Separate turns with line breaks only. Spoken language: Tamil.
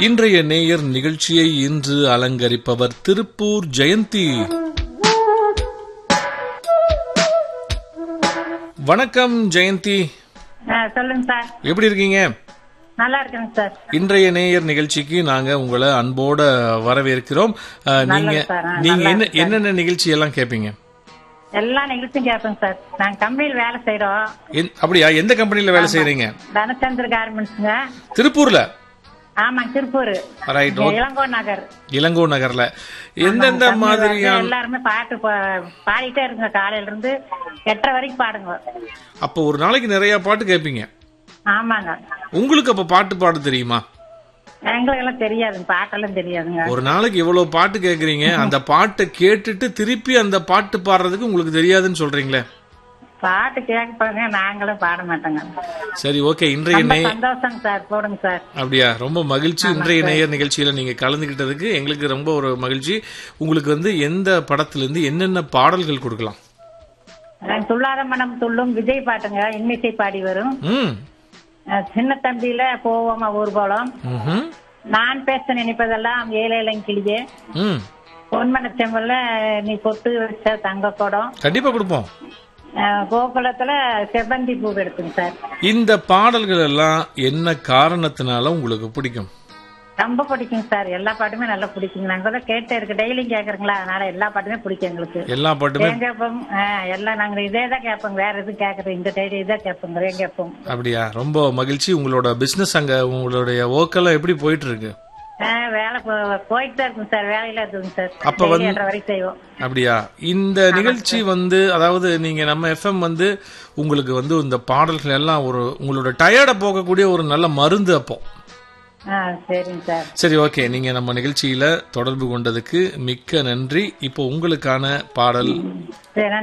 இன்றைய நேயர் நிகழ்ச்சியை இன்று அலங்கரிப்பவர் திருப்பூர் ஜெயந்தி வணக்கம் ஜெயந்தி
ஆ, சொல்லுங்க சார்
எப்படி இருக்கீங்க
நல்லா இருக்குங்க சார்
இன்றைய நேயர் நிகழ்ச்சிக்கு நாங்க உங்களை அன்போட வரவேற்கிறோம் அஹ், நீங்க
நல்லது சார், ஆ,
நீங்க
நல்லா
என்ன
இருக்கு சார்.
என்னென்ன நிகழ்ச்சி எல்லாம் கேட்பீங்க
எல்லா நிகழ்ச்சியும் கேட்பேங்க சார் நாங்க கம்பெனியில் வேலை செய்யறோம்
என்- அப்படியா எந்த கம்பெனில வேலை செய்றீங்க
தனச்சந்திர கார்மெண்ட்ஸுங்க
திருப்பூர்ல
ஆமாங்க திருப்பூர்
ரைட்
இளங்கோ நகர்
இளங்கோ நகர்ல எந்தெந்த
தம்பி வந்து
மாதிரியான
எல்லாருமே பாட்டு பா- பாடிட்டே இருங்க காலையில இருந்து எட்டரை வரைக்கும் பாடுங்க
அப்போ ஒரு நாளைக்கு நிறைய பாட்டு கேட்பீங்க
ஆமாங்க
உங்களுக்கு அப்ப பாட்டு பாட தெரியுமா
எங்களுக்கு எல்லாம் தெரியாதுங்க பாட்டெல்லாம் தெரியாதுங்க
ஒரு நாளைக்கு இவ்வளவு பாட்டு கேக்குறீங்க அந்த பாட்டை கேட்டுட்டு திருப்பி அந்த பாட்டு பாடுறதுக்கு உங்களுக்கு தெரியாதுன்னு சொல்றீங்களே
பாட்டு கேட்பாங்க நாங்களும் பாட மாட்டோங்க
சரி ஓகே இன்றைய
ரொம்ப
நே
சந்தோஷங்க சார் போடுங்க சார்
அப்படியா ரொம்ப மகிழ்ச்சி இன்றைய நேயர் நிகழ்ச்சியில நீங்க கலந்துகிட்டதுக்கு எங்களுக்கு ரொம்ப ஒரு மகிழ்ச்சி உங்களுக்கு வந்து எந்த படத்துல இருந்து என்னென்ன பாடல்கள் கொடுக்கலாம்
அஹ் துள்ளாத மனம் துள்ளும் விஜய் பாட்டுங்க இன்னிசை பாடி வரும்
ம்
அஹ் சின்ன தம்பியில போவோமா ஊர்வலம்
ம்ஹும்.
நான் பேச நினைப்பதெல்லாம் ஏழேலம் கிளியே
ம்
பொன்மன செம்மல்ல நீ பொட்டு வச்ச தங்க குடம்
கண்டிப்பா கொடுப்போம்
அஹ் கோகுலத்துல செவ்வந்தி பூ எடுத்துங்க சார்
இந்த பாடல்கள் எல்லாம் என்ன காரணத்தினால உங்களுக்கு பிடிக்கும்
ரொம்ப பிடிக்குங்க சார் எல்லா பாட்டுமே நல்லா பிடிக்குங்க நாங்க தான் கேட்டே இருக்கு டெய்லியும் கேக்குறீங்களா அதனால எல்லா பாட்டுமே பிடிக்கும் எங்களுக்கு
எல்லா பாட்டுமே
ஏன் கேட்போம் அஹ் எல்லாம் நாங்க இதே தான் கேட்போம் வேற எதுவும் கேக்குறது இந்த டைரி இதான் கேட்போங்க ஏன் கேட்போம்
அப்படியா ரொம்ப மகிழ்ச்சி உங்களோட பிசினஸ் அங்க உங்களுடைய ஒர்க் எல்லாம் எப்படி போயிட்டு இருக்கு
அஹ் வேலை போ- போயிட்டு தான் இருக்குங்க சார் வேலையில இருக்குங்க சார்
அப்ப
Daily
வந்து-
எட்டரை வரைக்கும் செய்வோம்
அப்படியா இந்த நிகழ்ச்சி வந்து அதாவது நீங்க நம்ம எஃப்எம் வந்து உங்களுக்கு வந்து இந்த பாடல்கள் எல்லாம் ஒரு உங்களோட டயர்டை போகக்கூடிய ஒரு நல்ல மருந்து அப்போ
ஆ சரிங்க சார்
சரி ஓகே நீங்க நம்ம நிகழ்ச்சியில தொடர்பு கொண்டதுக்கு மிக்க நன்றி இப்போ உங்களுக்கான பாடல்
சரி